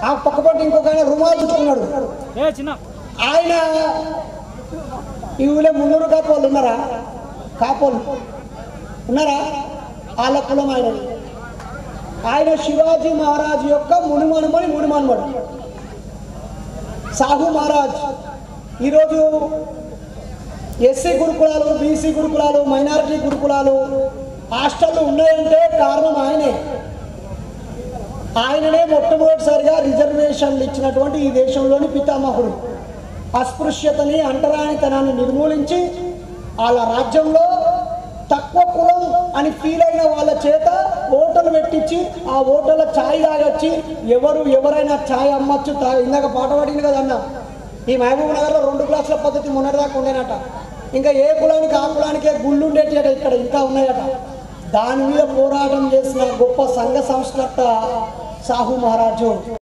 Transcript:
ఆ పక్కపట్టి ఇంకొక ఆయన రుమాలు చుట్టుకున్నాడు ఏ చిన్న ఆయన ఈ ఊళ్ళో మున్నూరు కాపోళ్ళు ఉన్నారా కాపోళ్ళు ఉన్నారా వాళ్ళ కులం ఆయనది ఆయన శివాజీ మహారాజ్ యొక్క మునిమనుమని మునిమనుమడు సాహు మహారాజ్ ఈరోజు ఎస్సీ గురుకులాలు బీసీ గురుకులాలు మైనారిటీ గురుకులాలు హాస్టళ్ళు ఉన్నాయంటే కారణం ఆయనే ఆయననే మొట్టమొదటిసారిగా రిజర్వేషన్లు ఇచ్చినటువంటి ఈ దేశంలోని పితామహుడు అస్పృశ్యతని అంటరానితనాన్ని నిర్మూలించి వాళ్ళ రాజ్యంలో తక్కువ కులం అని ఫీల్ అయిన వాళ్ళ చేత ఓటలు పెట్టించి ఆ ఓటల ఛాయ్ తాగొచ్చి ఎవరు ఎవరైనా ఛాయ్ అమ్మచ్చు తా ఇందాక పాట పాడింది కదా అన్న ఈ మహబూబ్ నగర్లో రెండు క్లాసుల పద్ధతి మొన్నటిదాకా ఉండేనట ఇంకా ఏ కులానికి ఆ కులానికే గుళ్ళు ఉండేటట ఇక్కడ ఇంకా ఉన్నాయట దాని మీద పోరాటం చేసిన గొప్ప సంఘ సంస్కర్త సాహు మహారాజు